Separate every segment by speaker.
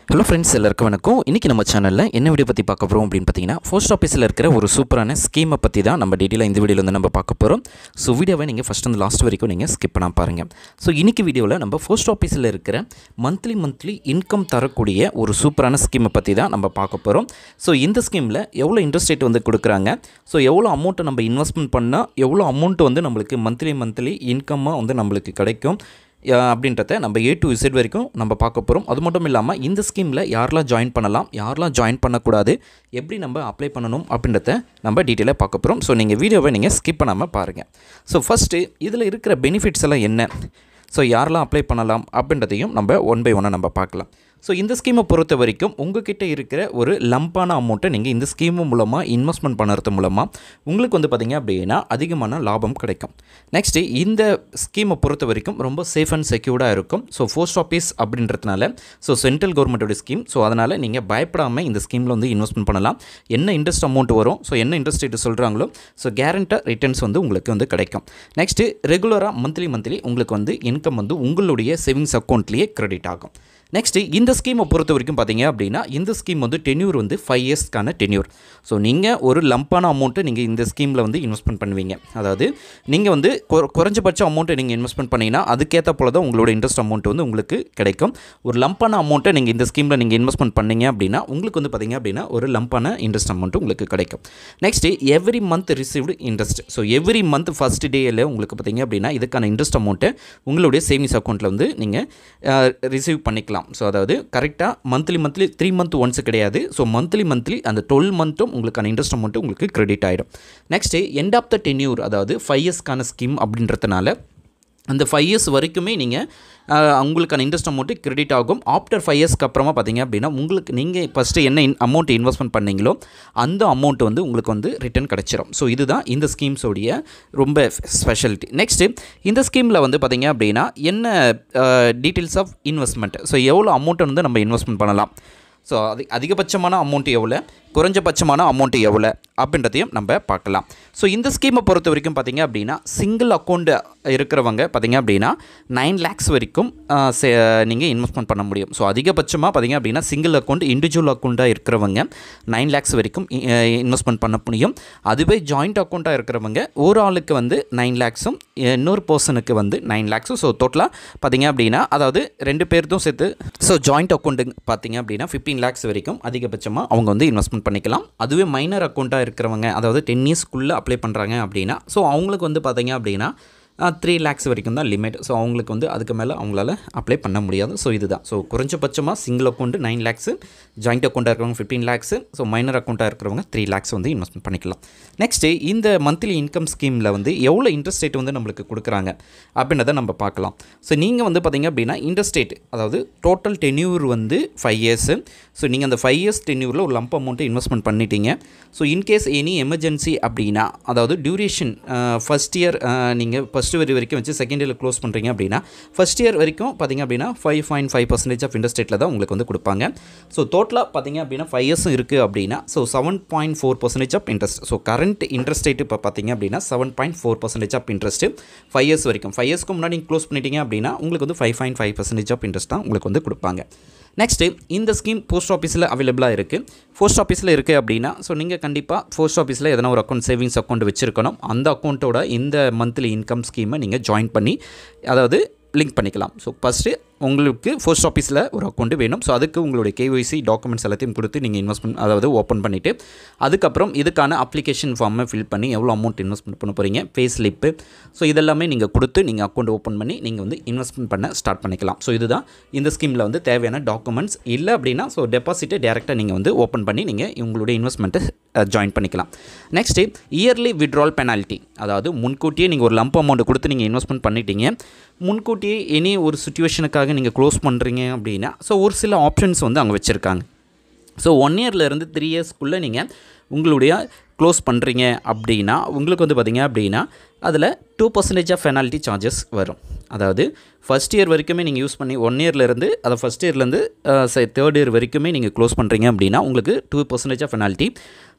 Speaker 1: hello friends எல்லாருக்கும் வணக்கம் இன்றைக்கி நம்ம சேனலில் என்ன வீடியோ பற்றி பார்க்க போகிறோம் அப்படின்னு பார்த்தீங்கன்னா போஸ்ட் ஆஃபீஸில் இருக்கிற ஒரு சூப்பரான ஸ்கீமை பற்றி தான் நம்ம டீட்டெயிலாக இந்த வீடியோவில் வந்து நம்ம பார்க்க போகிறோம் ஸோ வீடியோவை நீங்கள் ஃபஸ்ட் வந்து லாஸ்ட் வரைக்கும் நீங்கள் ஸ்கிப் பண்ணாம பாருங்கள் ஸோ இன்றைக்கி வீடியோவில் நம்ம போஸ்ட் ஆஃபீஸில் இருக்கிற மந்த்லி மந்த்லி இன்கம் தரக்கூடிய ஒரு சூப்பரான ஸ்கீமை பற்றி தான் நம்ம பார்க்க போகிறோம் ஸோ இந்த ஸ்கீமில் எவ்வளோ இன்ட்ரெஸ்ட் ரேட் வந்து கொடுக்குறாங்க ஸோ எவ்வளோ அமௌண்ட்டை நம்ம இன்வெஸ்ட்மெண்ட் பண்ணால் எவ்வளோ அமௌண்ட் வந்து நம்மளுக்கு மந்த்லி மந்த்லி இன்கம்மாக வந்து நம்மளுக்கு கிடைக்கும் யா- அப்படின்றத நம்ம ஏ டு இசட் வரைக்கும் நம்ம பார்க்க போகிறோம் அது மட்டும் இல்லாமல் இந்த ஸ்கீமில் யாரெல்லாம் ஜாயின் பண்ணலாம் யாரெல்லாம் ஜாயின் பண்ணக்கூடாது எப்படி நம்ம அப்ளை பண்ணணும் அப்படின்றத நம்ம டீட்டெயிலாக பார்க்க போகிறோம் ஸோ நீங்கள் வீடியோவை நீங்கள் ஸ்கிப் பண்ணாமல் பாருங்கள் ஸோ ஃபஸ்ட்டு இதில் இருக்கிற பெனிஃபிட்ஸ் எல்லாம் என்ன ஸோ யாரெல்லாம் அப்ளை பண்ணலாம் அப்படின்றதையும் நம்ம ஒன் பை ஒன்னாக நம்ம பார்க்கலாம் ஸோ இந்த ஸ்கீமை பொறுத்த வரைக்கும் உங்ககிட்ட இருக்கிற ஒரு லம்பான அமௌண்ட்டை நீங்கள் இந்த ஸ்கீமு மூலமாக இன்வெஸ்ட்மெண்ட் பண்ணுறது மூலமாக உங்களுக்கு வந்து பார்த்திங்க அப்படின்னா அதிகமான லாபம் கிடைக்கும் நெக்ஸ்ட்டு இந்த ஸ்கீமை பொறுத்த வரைக்கும் ரொம்ப சேஃப் அண்ட் செக்யூர்டாக இருக்கும் ஸோ போஸ்ட் ஆஃபீஸ் அப்படின்றதுனால ஸோ சென்ட்ரல் கவர்மெண்ட்டோட ஸ்கீம் ஸோ அதனால் நீங்கள் பயப்படாமல் இந்த ஸ்கீமில் வந்து இன்வெஸ்ட்மெண்ட் பண்ணலாம் என்ன இன்ட்ரெஸ்ட் அமௌண்ட் வரும் ஸோ என்ன இன்ட்ரெஸ்ட் ரேட்டு சொல்கிறாங்களோ ஸோ கேரண்டா ரிட்டர்ன்ஸ் வந்து உங்களுக்கு வந்து கிடைக்கும் நெக்ஸ்ட்டு ரெகுலராக மந்த்லி மந்த்லி உங்களுக்கு வந்து இன்கம் வந்து உங்களுடைய சேவிங்ஸ் அக்கௌண்ட்லேயே கிரெடிட் ஆகும் நெக்ஸ்ட்டு இந்த ஸ்கீமை பொறுத்த வரைக்கும் பார்த்தீங்க அப்படின்னா இந்த ஸ்கீம் வந்து டென்யூர் வந்து ஃபைவ் இயர்ஸ்க்கான டென்யூர் ஸோ நீங்கள் ஒரு லம்பான அமௌண்ட்டை நீங்கள் இந்த ஸ்கீமில் வந்து இன்வெஸ்ட்மெண்ட் பண்ணுவீங்க அதாவது நீங்கள் வந்து குற- குறைஞ்சபட்ச அமௌண்ட்டை நீங்கள் இன்வெஸ்ட்மெண்ட் பண்ணீங்கன்னா அதுக்கேற்ற போல தான் உங்களோட இன்ட்ரெஸ்ட் அமௌண்ட் வந்து உங்களுக்கு கிடைக்கும் ஒரு லம்பான அமௌண்ட்டை நீங்கள் இந்த ஸ்கீமில் நீங்கள் இன்வெஸ்ட்மெண்ட் பண்ணீங்க அப்படின்னா உங்களுக்கு வந்து பார்த்தீங்க அப்படின்னா ஒரு லம்பான இன்ட்ரெஸ்ட் அமௌண்ட் உங்களுக்கு கிடைக்கும் next every month received interest so every month first டேயில் உங்களுக்கு பார்த்தீங்க அப்படின்னா இதுக்கான இன்ட்ரெஸ்ட் அமௌண்ட்டை உங்களுடைய சேவிங்ஸ் அக்கௌண்ட்டில் வந்து நீங்கள் ரிசீவ் பண்ணிக்கலாம் ஸோ அதாவது கரெக்டாக monthly monthly three month once கிடையாது ஸோ மந்த்லி மந்த்லி அந்த டுவெல் மந்த்தும் உங்களுக்கான இன்ட்ரெஸ்ட் அமௌண்ட்டு உங்களுக்கு கிரெடிட் ஆகிடும் next end of the tenure அதாவது ஃபைவ் இயர்ஸ்க்கான ஸ்கீம் அப்படின்றதுனால அந்த ஃபைவ் இயர்ஸ் வரைக்குமே நீங்கள் உங்களுக்கான இன்ட்ரெஸ்ட் அமௌண்ட்டு கிரெடிட் ஆகும் ஆஃப்டர் ஃபைவ் இயர்ஸ்க்கு அப்புறமா பார்த்தீங்க அப்படின்னா உங்களுக்கு நீங்கள் ஃபஸ்ட்டு என்ன அமௌண்ட் இன்வெஸ்ட்மெண்ட் பண்ணீங்களோ அந்த அமௌண்ட் வந்து உங்களுக்கு வந்து ரிட்டர்ன் கிடச்சிரும் ஸோ இதுதான் இந்த ஸ்கீம்ஸோடைய ரொம்ப ஸ்பெஷாலிட்டி நெக்ஸ்ட்டு இந்த ஸ்கீமில் வந்து பார்த்தீங்க அப்படின்னா என்ன டீட்டெயில்ஸ் ஆஃப் இன்வெஸ்ட்மெண்ட் ஸோ எவ்வளோ அமௌண்ட்டை வந்து நம்ம இன்வெஸ்ட்மெண்ட் பண்ணலாம் ஸோ அது அதிகபட்சமான அமௌண்ட் எவ்வளோ குறைஞ்சபட்சமான அமௌண்ட் எவ்வளோ அப்படின்றதையும் நம்ம பார்க்கலாம் ஸோ இந்த ஸ்கீமை பொறுத்த வரைக்கும் பார்த்தீங்க அப்படின்னா சிங்கிள் அக்கௌண்ட் இருக்கிறவங்க பார்த்தீங்க அப்படின்னா நைன் லேக்ஸ் வரைக்கும் நீங்கள் இன்வெஸ்ட்மெண்ட் பண்ண முடியும் ஸோ அதிகபட்சமாக பார்த்தீங்க அப்படின்னா சிங்கிள் அக்கௌண்ட் இண்டிவிஜுவல் அக்கௌண்ட்டாக இருக்கிறவங்க நைன் லேக்ஸ் வரைக்கும் இன்வெஸ்ட்மெண்ட் பண்ண முடியும் அதுவே ஜாயிண்ட் அக்கௌண்ட்டாக இருக்கிறவங்க ஒரு ஆளுக்கு வந்து நைன் லேக்ஸும் இன்னொரு பர்சனுக்கு வந்து நைன் லேக்ஸும் ஸோ டோட்டலாக பார்த்தீங்க அப்படின்னா அதாவது ரெண்டு பேர்த்தும் சேர்த்து ஸோ ஜாயிண்ட் அக்கௌண்ட்டு பார்த்தீங்க அப்படின்னா ஃபிஃப்டீன் லேக்ஸ் வரைக்கும் அதிகபட்சமாக அவங்க வந்து இன்வெஸ்ட்மெண்ட் பண்ணிக்கலாம் அதுவே மைனர் அக்கௌண்ட்டாக இருக்கிறவங்க அதாவது டென் இயர்ஸ்க்குள்ளே அப்ளை பண்ணுறாங்க அப்படின்னா ஸோ அவங்களுக்கு வந்து பார்த்தீங்க அப்படின்னா த்ரீ லேக்ஸ் வரைக்கும் தான் லிமிட் ஸோ அவங்களுக்கு வந்து அதுக்கு மேலே அவங்களால அப்ளை பண்ண முடியாது ஸோ இதுதான் ஸோ குறைஞ்சபட்சமாக single account nine lakhs joint அக்கௌண்ட்டாக இருக்கிறவங்க ஃபிஃப்டீன் லேக்ஸு ஸோ மைனர் அக்கௌண்ட்டாக இருக்கிறவங்க த்ரீ லேக்ஸ் வந்து இன்வெஸ்ட்மெண்ட் பண்ணிக்கலாம் நெக்ஸ்ட்டு இந்த மந்த்லி இன்கம் ஸ்கீமில் வந்து எவ்வளோ இன்ட்ரெஸ்ட் ரேட் வந்து நம்மளுக்கு கொடுக்குறாங்க அப்படின்றத நம்ம பார்க்கலாம் ஸோ நீங்கள் வந்து பார்த்தீங்க அப்படின்னா இன்ட்ரெஸ்ட் ரேட் அதாவது டோட்டல் டென்யூர் வந்து ஃபைவ் இயர்ஸு ஸோ நீங்கள் அந்த ஃபைவ் இயர்ஸ் டென்யூரில் ஒரு லம்ப் அமௌண்ட்டை இன்வெஸ்ட்மெண்ட் பண்ணிட்டீங்க ஸோ இன்கேஸ் எனி எமர்ஜென்சி அப்படின்னா அதாவது டியூரேஷன் ஃபஸ்ட் இயர் நீங்கள் ஃபஸ்ட் இயர் வரைக்கும் வச்சு செகண்ட் இயரில் க்ளோஸ் பண்ணுறீங்க அப்படின்னா ஃபஸ்ட் இயர் வரைக்கும் பார்த்தீங்க அப்படின்னா five point five percentage of interest ரேட்டில் தான் உங்களுக்கு வந்து கொடுப்பாங்க ஸோ டோட்டலாக பார்த்தீங்க அப்படின்னா ஃபைவ் இயர்ஸும் இருக்குது அப்படின்னா so seven point four percentage of interest so current interest rate இப்போ பார்த்தீங்க அப்படின்னா seven point four percentage of interest five years வரைக்கும் ஃபைவ் இயர்ஸ்க்கு முன்னாடி நீங்கள் க்ளோஸ் பண்ணிட்டீங்க அப்படின்னா உங்களுக்கு வந்து five point five percentage of interest தான் உங்களுக்கு வந்து கொடுப்பாங்க நெக்ஸ்ட்டு இந்த ஸ்கீம் போஸ்ட் ஆஃபீஸில் அவைலபிளாக இருக்குது போஸ்ட் ஆஃபீஸில் இருக்குது அப்படின்னா ஸோ நீங்கள் கண்டிப்பாக போஸ்ட் ஆஃபீஸில் எதனா ஒரு அக்கௌண்ட் சேவிங்ஸ் அக்கௌண்ட் வச்சுருக்கணும் அந்த அக்கௌண்ட்டோட இந்த மந்த்லி இன்கம் ஸ்கீமை நீங்கள் ஜாயின் பண்ணி அதாவது லிங்க் பண்ணிக்கலாம் ஸோ ஃபஸ்ட்டு உங்களுக்கு போஸ்ட் ஆஃபீஸில் ஒரு அக்கௌண்ட் வேணும் ஸோ அதுக்கு உங்களுடைய கேஒய்சி டாக்குமெண்ட்ஸ் எல்லாத்தையும் கொடுத்து நீங்கள் இன்வெஸ்ட்மெண்ட் அதாவது ஓப்பன் பண்ணிவிட்டு அதுக்கப்புறம் இதுக்கான அப்ளிகேஷன் ஃபார்மை ஃபில் பண்ணி எவ்வளோ அமௌண்ட் இன்வெஸ்ட்மெண்ட் பண்ண போகிறீங்க பே ஸ்லிப்பு ஸோ இதெல்லாமே நீங்கள் கொடுத்து நீங்கள் அக்கௌண்ட் ஓப்பன் பண்ணி நீங்கள் வந்து இன்வெஸ்ட்மெண்ட் பண்ண ஸ்டார்ட் பண்ணிக்கலாம் ஸோ இதுதான் இந்த ஸ்கீமில் வந்து தேவையான டாக்குமெண்ட்ஸ் இல்லை அப்படின்னா ஸோ டெபாசிட்டை டேரெக்டாக நீங்கள் வந்து ஓப்பன் பண்ணி நீங்கள் உங்களுடைய இன்வெஸ்ட்மெண்ட்டை ஜாயின் பண்ணிக்கலாம் நெக்ஸ்ட்டு இயர்லி விட்ரால் பெனால்ட்டி அதாவது முன்கூட்டியே நீங்கள் ஒரு லம்ப் அமௌண்ட் கொடுத்து நீங்கள் இன்வெஸ்ட்மெண்ட் பண்ணிட்டீங்க முன்கூட்டியே எனி ஒரு சுச்சுவேஷனுக்காக நீங்கள் க்ளோஸ் பண்ணுறீங்க அப்படின்னா ஸோ ஒரு சில ஆப்ஷன்ஸ் வந்து அங்கே வச்சுருக்காங்க ஸோ ஒன் இயர்லேருந்து த்ரீ இயர்ஸ்க்குள்ளே நீங்கள் உங்களுடைய க்ளோஸ் பண்ணுறீங்க அப்படின்னா உங்களுக்கு வந்து பார்த்தீங்க அப்படின்னா அதில் two percentage of penalty charges வரும் அதாவது ஃபஸ்ட் இயர் வரைக்குமே நீங்கள் யூஸ் பண்ணி ஒன் இயர்லேருந்து அதை ஃபஸ்ட் இயர்லேருந்து தேர்ட் இயர் வரைக்குமே நீங்கள் க்ளோஸ் பண்ணுறீங்க அப்படின்னா உங்களுக்கு two percentage of penalty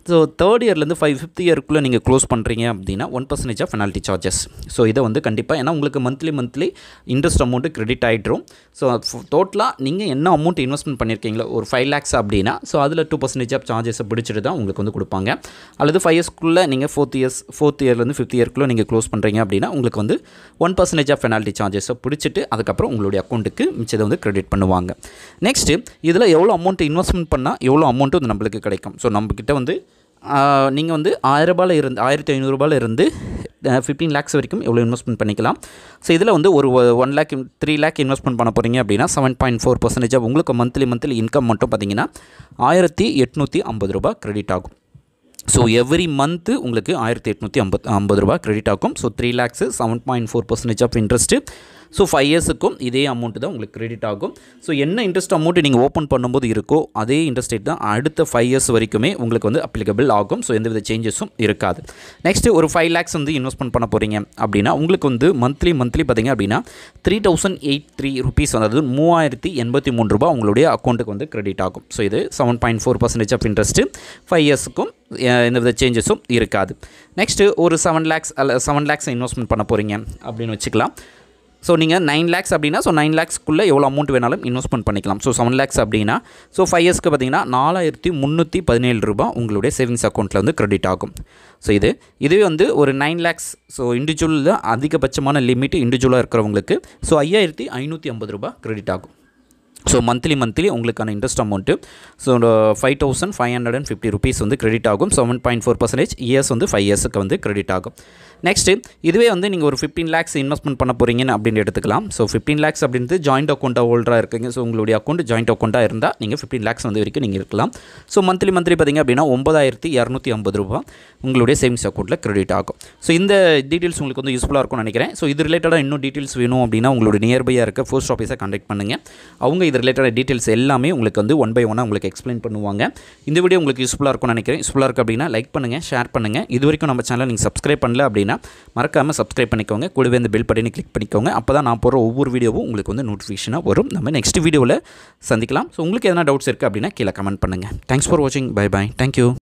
Speaker 1: so third இயர்லேருந்து ஃபைவ் ஃபிஃப்த் இயருக்குள்ளே நீங்கள் க்ளோஸ் பண்ணுறீங்க அப்படின்னா one percentage of penalty charges so இதை வந்து கண்டிப்பாக ஏன்னா உங்களுக்கு monthly monthly interest amount credit ஆகிட்ரும் ஸோ டோட்டலாக நீங்கள் என்ன அமௌண்ட் இன்வெஸ்ட்மெண்ட் பண்ணியிருக்கீங்களோ ஒரு ஃபைவ் லேக்ஸ் அப்படின்னா ஸோ அதில் டூ பர்சன்டேஜ் ஆஃப் சார்ஜஸை பிடிச்சிட்டு தான் உங்களுக்கு வந்து கொடுப்பாங்க அல்லது ஃபைவ் இயர்ஸ்க்குள்ளே நீங்கள் ஃபோர்த் இயர்ஸ் ஃபோர்த் இயர்லேருந்து ஃபிஃப்த் இயர்க்குள்ளே நீங்கள் க்ளோஸ் பண்ணுறீங்க அப்படின்னா உங்களுக்கு வந்து ஒன் பர்சன்டேஜ் ஆஃப் பெனால்ட்டி சார்ஜஸை பிடிச்சிட்டு அதுக்கப்புறம் உங்களுடைய அக்கௌண்ட்டுக்கு மிச்சத்தை வந்து கிரெடிட் பண்ணுவாங்க நெக்ஸ்ட்டு இதில் எவ்வளோ அமௌண்ட் இன்வெஸ்ட்மெண்ட் பண்ணால் எவ்வளோ அமௌண்ட்டு வந்து நம்மளுக்கு கிடைக்கும் ஸோ நம்மக்கிட்ட வந்து நீங்கள் வந்து ஆயிரரூபாயில் இருந்து ஆயிரத்தி ஐநூறுரூபாயில் இருந்து ஃபிஃப்டீன் லேக்ஸ் வரைக்கும் எவ்வளோ இன்வெஸ்ட்மெண்ட் பண்ணிக்கலாம் ஸோ இதில் வந்து ஒரு one lakh three lakh investment பண்ண போகிறீங்க அப்படின்னா செவன் பாயிண்ட் ஃபோர் பர்சன்டேஜ் உங்களுக்கு மந்த்லி மந்த்லி இன்கம் மட்டும் பார்த்தீங்கன்னா ஆயிரத்தி எட்நூற்றி ஐம்பது ரூபா கிரெடிட் ஆகும் ஸோ எவ்ரி மந்த்து உங்களுக்கு ஆயிரத்தி எட்நூற்றி ஐம்பத் ஐம்பது ரூபா கிரெடிட் ஆகும் so three lakhs seven point four percentage of interest so five இயர்ஸுக்கும் இதே அமௌண்ட்டு தான் உங்களுக்கு கிரெடிட் ஆகும் ஸோ என்ன இன்ட்ரெஸ்ட் அமௌண்ட்டு நீங்கள் ஓப்பன் பண்ணும்போது இருக்கோ அதே இன்ட்ரெஸ்ட் ரேட் தான் அடுத்த ஃபைவ் இயர்ஸ் வரைக்குமே உங்களுக்கு வந்து அப்ளிகபிள் ஆகும் ஸோ எந்தவித சேஞ்சஸும் இருக்காது நெக்ஸ்ட்டு ஒரு ஃபைவ் லேக்ஸ் வந்து இன்வெஸ்ட்மெண்ட் பண்ண போகிறீங்க அப்படின்னா உங்களுக்கு வந்து மந்த்லி மந்த்லி பார்த்தீங்க அப்படின்னா three thousand eight three rupees அதாவது மூவாயிரத்தி எண்பத்தி மூணு ரூபா உங்களுடைய அக்கௌண்ட்டுக்கு வந்து கிரெடிட் ஆகும் ஸோ இது seven point four percentage of interest five இயர்ஸுக்கும் எந்தவித சேஞ்சஸும் இருக்காது நெக்ஸ்ட்டு ஒரு செவன் லேக்ஸ் அல்ல செவன் லேக்ஸ் இன்வெஸ்ட்மெண்ட் பண்ண போகிறீங்க அப்படின்னு வச்சுக்கலாம் ஸோ நீங்கள் நைன் லேக்ஸ் அப்படின்னா ஸோ நைன் லேக்ஸ்க்குள்ளே எவ்வளோ அமௌண்ட் வேணாலும் இன்வெஸ்ட்மெண்ட் பண்ணிக்கலாம் ஸோ செவன் லேக்ஸ் அப்படின்னா ஸோ ஃபைவ் இயர்ஸ்க்கு பார்த்தீங்கன்னா நாலாயிரத்தி முந்நூற்றி பதினேழு ரூபா உங்களுடைய சேவிங்ஸ் அக்கௌண்ட்டில் வந்து கிரெடிட் ஆகும் ஸோ இது இதுவே வந்து ஒரு நைன் லேக்ஸ் ஸோ இண்டிவிஜுவல் தான் அதிகபட்சமான லிமிட் இண்டிவிஜுவலாக இருக்கிறவங்களுக்கு ஸோ ஐயாயிரத்தி ஐநூற்றி ஐம்பது ரூபா கிரெடிட் ஆகும் ஸோ மந்த்லி மந்த்லி உங்களுக்கான interest amount so five thousand five hundred and fifty rupees வந்து கிரெடிட் ஆகும் seven point four percentage years வந்து ஃபைவ் இயர்ஸுக்கு வந்து கிரெடிட் ஆகும் நெக்ஸ்ட்டு இதுவே வந்து நீங்கள் ஒரு ஃபிஃப்டீன் லேக்ஸ் இன்வெஸ்ட்மெண்ட் பண்ண போகிறீங்கன்னு அப்படின்னு எடுத்துக்கலாம் ஸோ ஃபிஃப்டீன் லேக்ஸ் அப்படின்றது ஜாயிண்ட் அக்கௌண்ட்டாக ஹோல்டராக இருக்கீங்க ஸோ உங்களுடைய அக்கௌண்ட் ஜாயிண்ட் அக்கௌண்ட்டாக இருந்தால் நீங்கள் ஃபிஃப்டீன் லேக்ஸ் வந்து வரைக்கும் நீங்கள் இருக்கலாம் ஸோ மந்த்லி மந்த்லி பார்த்திங்க அப்படின்னா ஒன்பதாயிரத்தி இரநூத்தி ஐம்பது ரூபா உங்களுடைய சேவிங்ஸ் அக்கௌண்ட்டில் கிரெடிட் ஆகும் ஸோ இந்த டீட்டெயில்ஸ் உங்களுக்கு வந்து யூஸ்ஃபுல்லாக இருக்கும்னு நினைக்கிறேன் ஸோ இது ரிலேட்டடாக இன்னும் டீட்டெயில்ஸ் வேணும் அப்படின்னா உங்களுடைய நியர்பையாக இருக்க போஸ்ட் ஆஃபீஸை கான்டாக்ட் பண்ணுங்கள் அவங்க இது ரிலேட்டடாக டீட்டெயில்ஸ் எல்லாமே உங்களுக்கு வந்து ஒன் பை ஒன்னாக உங்களுக்கு எக்ஸ்பிளைன் பண்ணுவாங்க இந்த வீடியோ உங்களுக்கு யூஸ்ஃபுல்லாக இருக்கும்னு நினைக்கிறேன் யூஸ்ஃபுல்லாக இருக்குது அப்படின்னா லைக் பண்ணுங்கள் ஷேர் பண்ணுங்கள் இது வரைக்கும் நம்ம சேனல் நீங்கள் சப்ஸ்கிரைப் பண்ணல அப்படின்னா மறக்காமல் சப்ஸ்கிரைப் பண்ணிக்கோங்க கூடவே இந்த பெல் பட்டனை கிளிக் பண்ணிக்கோங்க அப்போ தான் நான் போகிற ஒவ்வொரு வீடியோவும் உங்களுக்கு வந்து நோட்டிஃபிகேஷனாக வரும் நம்ம நெக்ஸ்ட் வீடியோவில் சந்திக்கலாம் ஸோ உங்களுக்கு எதனா டவுட்ஸ் இருக்குது அப்படின்னா கீழே கமெண்ட் பண்ணுங்கள் தேங்க்ஸ் ஃபார் வாட்சிங் பை பை தேங்க்யூ